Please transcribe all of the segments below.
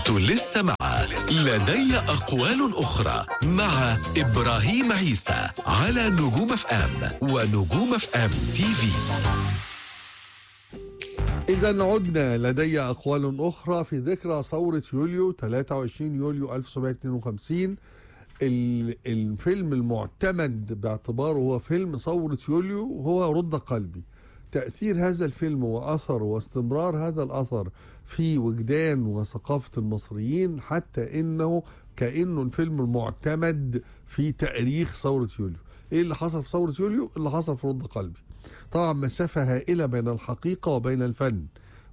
لسه مع لدي أقوال أخرى مع إبراهيم عيسى على نجوم اف ام ونجوم اف ام تي في إذا عدنا لدي أقوال أخرى في ذكرى ثورة يوليو 23 يوليو 1952 ال- الفيلم المعتمد باعتباره هو فيلم ثورة يوليو هو رد قلبي تأثير هذا الفيلم وأثره واستمرار هذا الأثر في وجدان وثقافة المصريين حتى إنه كأنه الفيلم المعتمد في تاريخ ثورة يوليو إيه اللي حصل في ثورة يوليو؟ اللي حصل في رد قلبي طبعا مسافة هائلة بين الحقيقة وبين الفن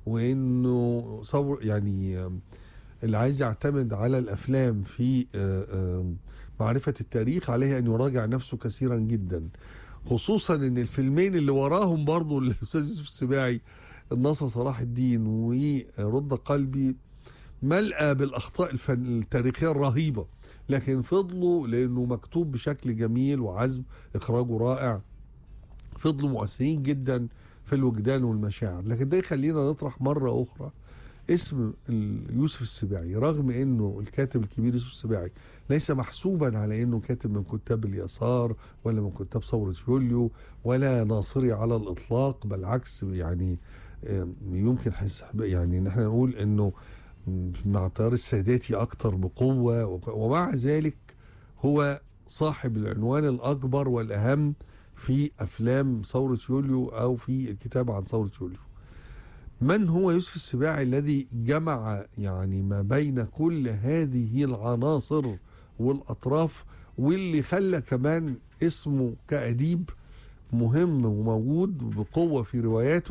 وإنه صور يعني آم، اللي عايز يعتمد على الافلام في آه، آه، معرفه التاريخ عليه ان يراجع نفسه كثيرا جدا خصوصا ان الفيلمين اللي وراهم برضو الاستاذ يوسف السباعي الناصر صلاح الدين ورد قلبي ملأى بالاخطاء الفن التاريخيه الرهيبه لكن فضلوا لانه مكتوب بشكل جميل وعزم اخراجه رائع فضلوا مؤثرين جدا في الوجدان والمشاعر لكن ده يخلينا نطرح مرة أخرى اسم ال- يوسف السباعي رغم انه الكاتب الكبير يوسف السباعي ليس محسوبا على انه كاتب من كتاب اليسار ولا من كتاب ثورة يوليو ولا ناصري على الاطلاق بل عكس يعني آم، يمكن حس يعني ان احنا نقول انه مع التيار الساداتي اكتر بقوة وك- ومع ذلك هو صاحب العنوان الاكبر والاهم في افلام ثوره يوليو او في الكتاب عن ثوره يوليو. من هو يوسف السباعي الذي جمع يعني ما بين كل هذه العناصر والاطراف واللي خلى كمان اسمه كاديب مهم وموجود بقوه في رواياته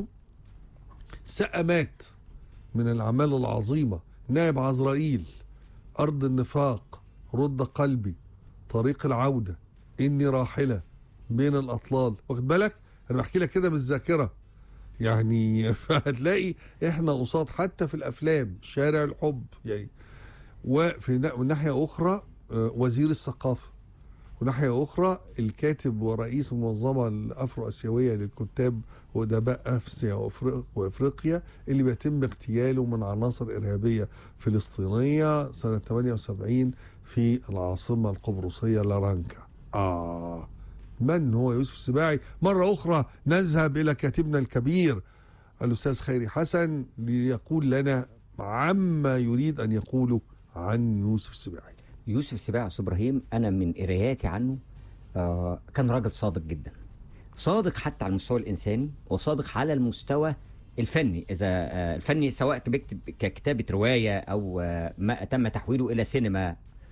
سأمات من الاعمال العظيمه نائب عزرائيل ارض النفاق رد قلبي طريق العوده اني راحله بين الاطلال واخد بالك انا بحكي لك كده بالذاكره يعني فهتلاقي احنا قصاد حتى في الافلام شارع الحب يعني وفي نا- من ناحيه اخرى آه، وزير الثقافه وناحيه اخرى الكاتب ورئيس المنظمه الافرو اسيويه للكتاب وادباء اسيا وأفريق- وافريقيا اللي بيتم اغتياله من عناصر ارهابيه فلسطينيه سنه 78 في العاصمه القبرصيه لارانكا. اه من هو يوسف السباعي؟ مرة أخرى نذهب إلى كاتبنا الكبير الأستاذ خيري حسن ليقول لنا عما يريد أن يقوله عن يوسف السباعي يوسف السباعي أستاذ ابراهيم انا من قراياتي عنه آه كان راجل صادق جدا صادق حتى على المستوى الانساني وصادق على المستوى الفني اذا آه الفني سواء بيكتب ككتابه روايه او آه ما تم تحويله الى سينما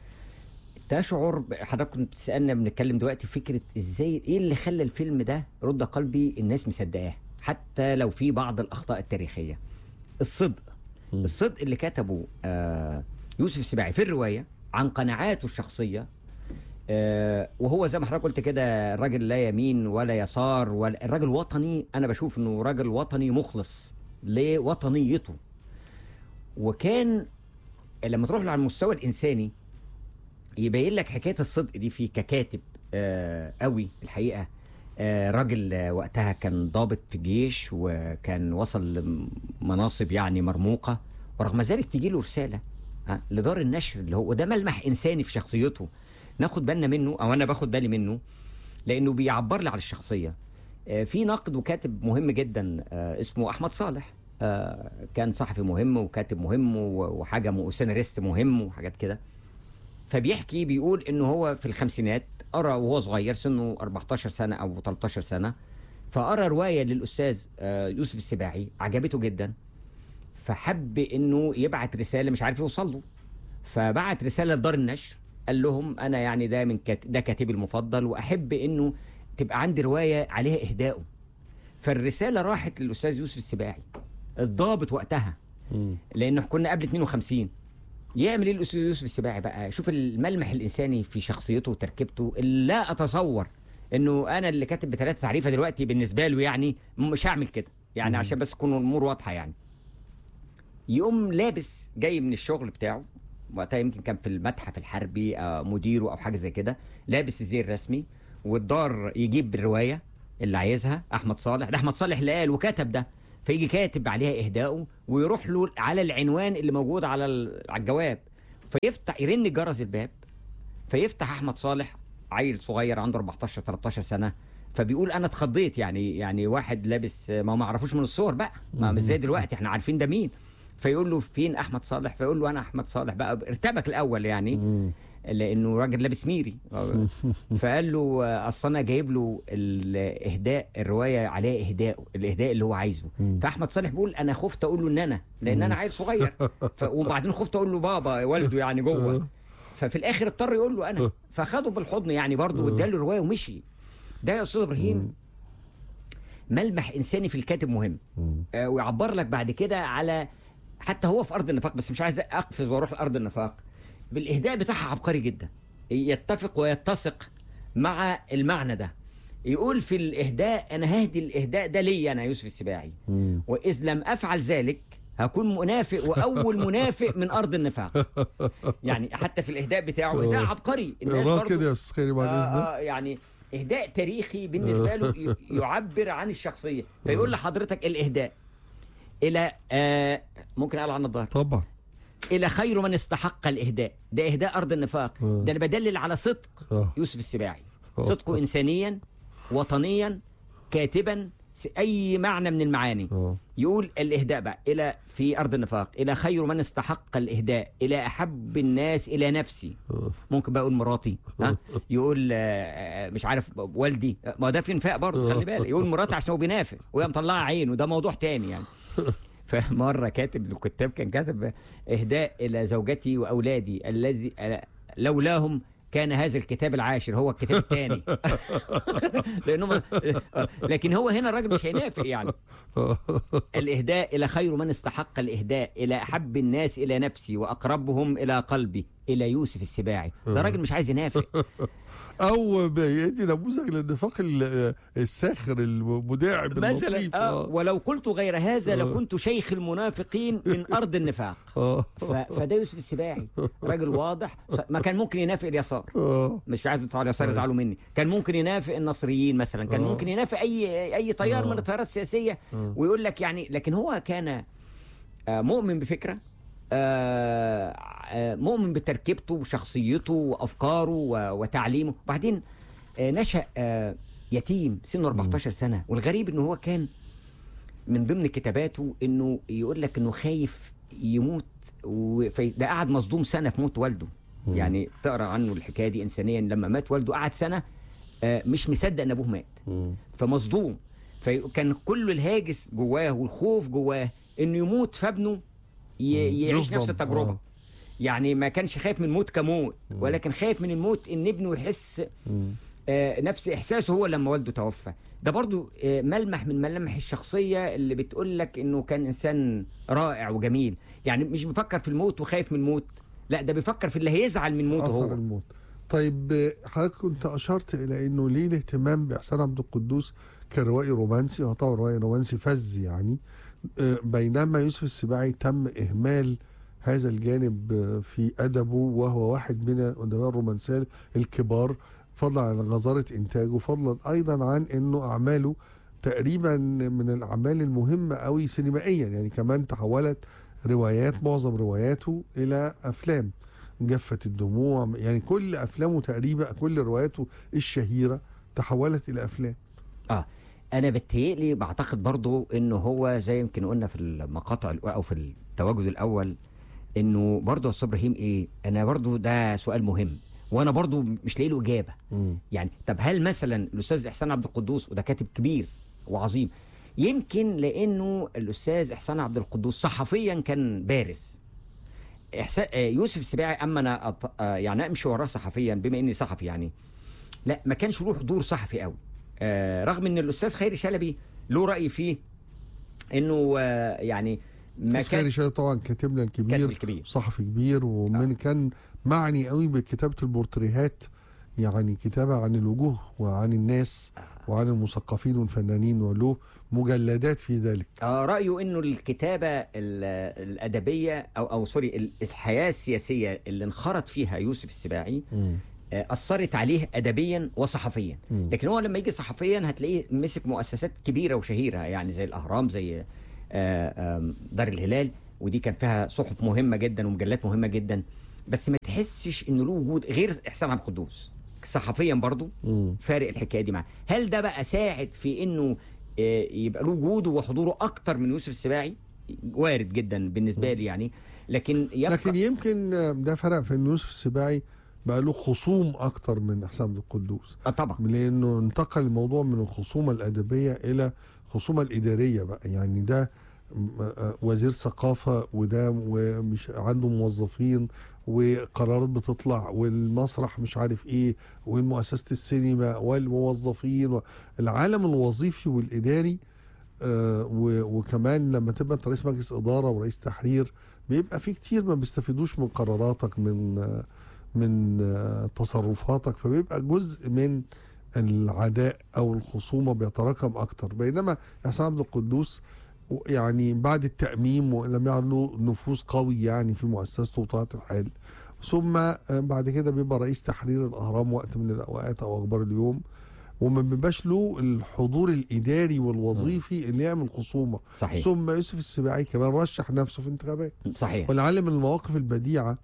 تشعر ب- حضرتك كنت بتسالنا بنتكلم دلوقتي فكره ازاي ايه اللي خلى الفيلم ده رد قلبي الناس مصدقاه حتى لو في بعض الاخطاء التاريخيه الصدق الصدق اللي كتبه آه يوسف السباعي في الروايه عن قناعاته الشخصيه آه وهو زي ما حضرتك قلت كده الراجل لا يمين ولا يسار ولا الراجل وطني انا بشوف انه راجل وطني مخلص لوطنيته وكان لما تروح له على المستوى الانساني يبين لك حكايه الصدق دي فيه ككاتب آه قوي الحقيقه آه راجل آه وقتها كان ضابط في الجيش وكان وصل لمناصب يعني مرموقه ورغم ذلك تجي له رساله ها لدار النشر اللي هو وده ملمح انساني في شخصيته ناخد بالنا منه او انا باخد بالي منه لانه بيعبر لي على الشخصيه آه، في ناقد وكاتب مهم جدا آه، اسمه احمد صالح آه، كان صحفي مهم وكاتب مهم و- وحاجه م- وسيناريست مهم وحاجات كده فبيحكي بيقول انه هو في الخمسينات قرا وهو صغير سنه 14 سنه او 13 سنه فقرا روايه للاستاذ آه، يوسف السباعي عجبته جدا فحب انه يبعت رساله مش عارف يوصل له فبعت رساله لدار النشر قال لهم انا يعني ده من كات... ده كاتبي المفضل واحب انه تبقى عندي روايه عليها اهدائه فالرساله راحت للاستاذ يوسف السباعي الضابط وقتها لانه كنا قبل 52 يعمل ايه الاستاذ يوسف السباعي بقى شوف الملمح الانساني في شخصيته وتركيبته اللي لا اتصور انه انا اللي كاتب بثلاثه تعريفه دلوقتي بالنسبه له يعني مش هعمل كده يعني عشان بس تكون الامور واضحه يعني يقوم لابس جاي من الشغل بتاعه وقتها يمكن كان في المتحف الحربي آه، مديره او حاجه زي كده لابس الزي الرسمي والدار يجيب الروايه اللي عايزها احمد صالح ده احمد صالح اللي قال وكتب ده فيجي كاتب عليها اهدائه ويروح له على العنوان اللي موجود على ال- على الجواب فيفتح يرن جرس الباب فيفتح احمد صالح عيل صغير عنده 14 13 سنه فبيقول انا اتخضيت يعني يعني واحد لابس ما ما عرفوش من الصور بقى ما مش زي دلوقتي احنا عارفين ده مين فيقول له فين احمد صالح فيقول له انا احمد صالح بقى ارتبك الاول يعني لانه راجل لابس ميري فقال له آه، اصل انا جايب له الاهداء الروايه عليها اهداء الاهداء اللي هو عايزه فاحمد صالح بيقول انا خفت اقول له ان انا لان انا عيل صغير ف... وبعدين خفت اقول له بابا والده يعني جوه ففي الاخر اضطر يقول له انا فخده بالحضن يعني برضه واداله الروايه ومشي ده يا استاذ ابراهيم ملمح انساني في الكاتب مهم آه ويعبر لك بعد كده على حتى هو في ارض النفاق بس مش عايز اقفز واروح لارض النفاق بالاهداء بتاعها عبقري جدا يتفق ويتسق مع المعنى ده يقول في الاهداء انا ههدي الاهداء ده ليا انا يوسف السباعي واذ لم افعل ذلك هكون منافق واول منافق من ارض النفاق يعني حتى في الاهداء بتاعه اهداء عبقري الناس اقراه برضو كده يا استاذ خيري بعد آه اذنك آه يعني اهداء تاريخي بالنسبه له ي- يعبر عن الشخصيه فيقول لحضرتك الاهداء الى آه ممكن اقلع النظاره طبعا الى خير من استحق الاهداء ده اهداء ارض النفاق ده انا بدلل على صدق آه. يوسف السباعي آه. صدقه انسانيا وطنيا كاتبا س- اي معنى من المعاني آه. يقول الاهداء بقى الى في ارض النفاق الى خير من استحق الاهداء الى احب الناس الى نفسي ممكن بقى يقول مراتي ها يقول آه، آه، مش عارف والدي آه، ما هو ده في انفاق برضه خلي بالك يقول مراتي عشان هو بينافق وهي مطلعه عينه ده موضوع تاني يعني فمره كاتب الكتاب كان كاتب اهداء الى زوجتي واولادي الذي لولاهم كان هذا الكتاب العاشر هو الكتاب الثاني لانه لكن هو هنا الراجل مش هينافق يعني الاهداء الى خير من استحق الاهداء الى احب الناس الى نفسي واقربهم الى قلبي الى يوسف السباعي ده راجل مش عايز ينافق او بيدي نموذج للنفاق ال- الساخر المداعب مثلا اللطيف آه آه. ولو قلت غير هذا لكنت شيخ المنافقين من ارض النفاق آه. ف... فده يوسف السباعي راجل واضح ص- ما كان ممكن ينافق اليسار آه. مش عارف بتوع اليسار يزعلوا مني كان ممكن ينافق النصريين مثلا كان ممكن ينافق اي اي تيار من التيارات السياسيه ويقول لك يعني لكن هو كان آه، مؤمن بفكره آه، آه، مؤمن بتركيبته وشخصيته وافكاره و- وتعليمه وبعدين آه، نشا آه، يتيم سنه 14 سنه والغريب انه هو كان من ضمن كتاباته انه يقول لك انه خايف يموت و- في- ده قعد مصدوم سنه في موت والده يعني تقرا عنه الحكايه دي انسانيا لما مات والده قعد سنه آه، مش مصدق ان ابوه مات فمصدوم فكان كل الهاجس جواه والخوف جواه انه يموت فابنه ي- يعيش يصدم. نفس التجربه آه. يعني ما كانش خايف من الموت كموت ولكن خايف من الموت ان ابنه يحس آه، نفس احساسه هو لما والده توفى ده برضو آه، ملمح من ملامح الشخصيه اللي بتقول لك انه كان انسان رائع وجميل يعني مش بيفكر في الموت وخايف من الموت لا ده بيفكر في اللي هيزعل من موته اثر هو الموت طيب آه، حضرتك كنت اشرت الى انه ليه الاهتمام باحسان عبد القدوس كروائي رومانسي هو طبعا روائي رومانسي فز يعني آه، بينما يوسف السباعي تم اهمال هذا الجانب آه، في ادبه وهو واحد من الادباء الرومانسيه الكبار فضلا عن غزاره انتاجه فضلا ايضا عن انه اعماله تقريبا من الاعمال المهمه قوي سينمائيا يعني كمان تحولت روايات معظم رواياته الى افلام جفت الدموع يعني كل افلامه تقريبا كل رواياته الشهيره تحولت الى افلام اه انا بتهيألي بعتقد برضو انه هو زي يمكن قلنا في المقاطع الأولى او في التواجد الاول انه برضو يا استاذ ابراهيم ايه انا برضو ده سؤال مهم وانا برضو مش لاقي له اجابه يعني طب هل مثلا الاستاذ احسان عبد القدوس وده كاتب كبير وعظيم يمكن لانه الاستاذ احسان عبد القدوس صحفيا كان بارز إحسان آه، يوسف السباعي اما انا أط... آه، يعني امشي وراه صحفيا بما اني صحفي يعني لا ما كانش له حضور صحفي قوي آه رغم ان الاستاذ خيري شلبي له راي فيه انه آه يعني ما أستاذ خيري كان شاهد طبعا كاتبنا كاتب الكبير الكبير صحفي كبير ومن آه. كان معني قوي بكتابه البورتريهات يعني كتابه عن الوجوه وعن الناس وعن المثقفين والفنانين وله مجلدات في ذلك آه رايه انه الكتابه ال- الادبيه او او سوري ال- الحياه السياسيه اللي انخرط فيها يوسف السباعي آه، اثرت عليه ادبيا وصحفيا لكن هو لما يجي صحفيا هتلاقيه مسك مؤسسات كبيره وشهيره يعني زي الاهرام زي آه، آم، دار الهلال ودي كان فيها صحف مهمه جدا ومجلات مهمه جدا بس ما تحسش انه له وجود غير احسان عبد القدوس صحفيا برضو فارق الحكايه دي معاه هل ده بقى ساعد في انه آه، يبقى له وجوده وحضوره اكتر من يوسف السباعي وارد جدا بالنسبه لي يعني لكن يبقى لكن يمكن ده فرق في ان يوسف السباعي بقى له خصوم اكتر من حسام عبد القدوس آه طبعا لانه انتقل الموضوع من الخصومه الادبيه الى الخصومه الاداريه بقى يعني ده م- آه وزير ثقافه وده ومش عنده موظفين وقرارات بتطلع والمسرح مش عارف ايه والمؤسسه السينما والموظفين العالم الوظيفي والاداري آه، و- وكمان لما تبقى انت رئيس مجلس اداره ورئيس تحرير بيبقى في كتير ما بيستفيدوش من قراراتك من آه، من آه، تصرفاتك فبيبقى جزء من العداء او الخصومه بيتراكم اكتر بينما حسام عبد القدوس و- يعني بعد التأميم ولم يعد له نفوذ قوي يعني في مؤسسته وطاعة الحال ثم آه، بعد كده بيبقى رئيس تحرير الأهرام وقت من الأوقات أو أخبار اليوم وما بيبقاش له الحضور الإداري والوظيفي اللي يعمل خصومة صحيح ثم يوسف السباعي كمان رشح نفسه في انتخابات صحيح ولعل من المواقف البديعة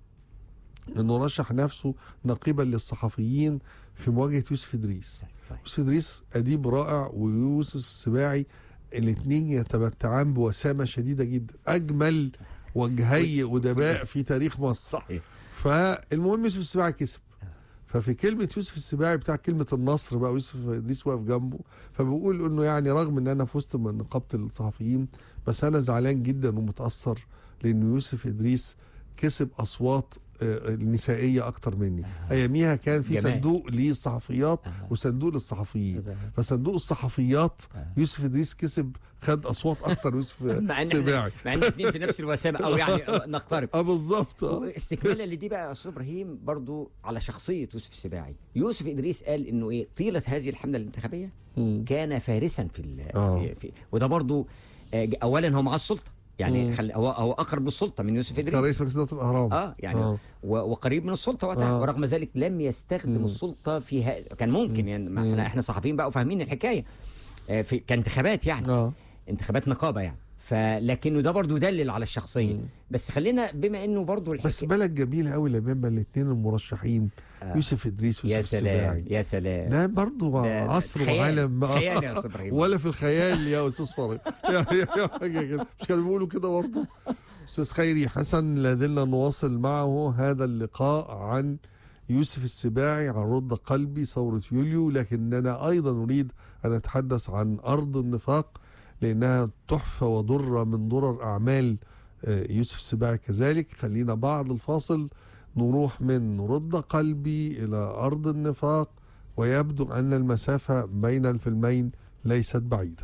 انه رشح نفسه نقيبا للصحفيين في مواجهة يوسف إدريس صحيح. يوسف إدريس أديب رائع ويوسف السباعي الاثنين يتمتعان بوسامة شديدة جدا أجمل وجهي أدباء في تاريخ مصر صحيح فالمهم يوسف السباعي كسب ففي كلمة يوسف السباعي بتاع كلمة النصر بقى يوسف إدريس واقف جنبه فبقول إنه يعني رغم إن أنا فزت من نقابة الصحفيين بس أنا زعلان جدا ومتأثر لأن يوسف إدريس كسب أصوات آه، النسائية أكتر مني أياميها كان في جمال. صندوق للصحفيات وصندوق للصحفيين فصندوق الصحفيات يوسف إدريس كسب خد أصوات أكتر يوسف مع ان السباعي إحنا- مع ان الاثنين في نفس الوسامه او يعني نقترب اه بالظبط اه استكمالا لدي بقى يا استاذ ابراهيم برضو على شخصيه يوسف السباعي يوسف ادريس قال انه ايه طيله هذه الحمله الانتخابيه مم. كان فارسا في, ال- آه. في, في وده برضو آه، اولا هو معاه السلطه يعني خل هو هو اقرب للسلطه من يوسف كان ادريس رئيس مجلس إدارة الأهرام اه يعني آه. و- وقريب من السلطه وقتها آه. ورغم ذلك لم يستخدم السلطه في ها... كان ممكن يعني ما احنا احنا صحفيين بقى وفاهمين الحكايه آه، في كانتخابات يعني اه انتخابات نقابه يعني فلكنه ده برضو يدلل على الشخصيه بس خلينا بما انه برضو الحكايه بس بلد جميل قوي لما يبقى الاثنين المرشحين آه. يوسف ادريس يا ويوسف سلام السباعي يا سلام ده برضه ده- ده عصر خيال. وعالم خيال يا أستاذ إبراهيم. ولا في الخيال يا استاذ فرج يعني حاجه كده مش كانوا بيقولوا كده برضه استاذ خيري حسن لا زلنا نواصل معه هذا اللقاء عن يوسف السباعي عن رد قلبي ثورة يوليو لكننا أيضا نريد أن نتحدث عن أرض النفاق لأنها تحفة وضرة من ضرر أعمال آه، يوسف السباعي كذلك خلينا بعد الفاصل نروح من رد قلبي إلى أرض النفاق ويبدو أن المسافة بين الفيلمين ليست بعيدة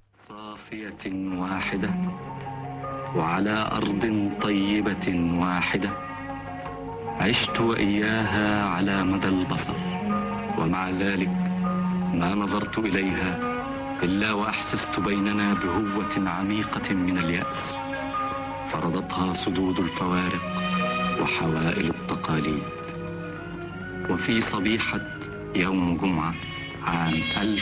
صافية واحدة وعلى أرض طيبة واحدة عشت وإياها على مدى البصر ومع ذلك ما نظرت إليها إلا وأحسست بيننا بهوة عميقة من اليأس فرضتها صدود الفوارق وحوائل التقاليد وفي صبيحة يوم جمعة عام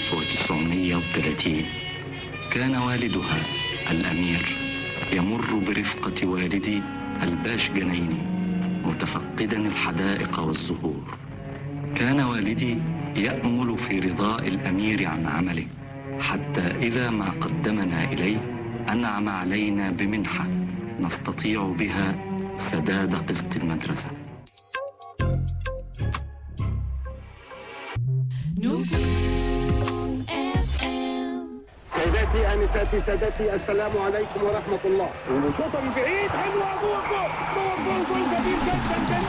1930 كان والدها الأمير يمر برفقة والدي الباش جنيني متفقدا الحدائق والزهور كان والدي يأمل في رضاء الأمير عن عمله حتى إذا ما قدمنا إليه أنعم علينا بمنحة نستطيع بها سداد قسط المدرسة نجوم اف ام سيداتي انساتي سادتي السلام عليكم ورحمه الله شوطه من بعيد حلوه جول جول جول جول جول جميل جدا جدا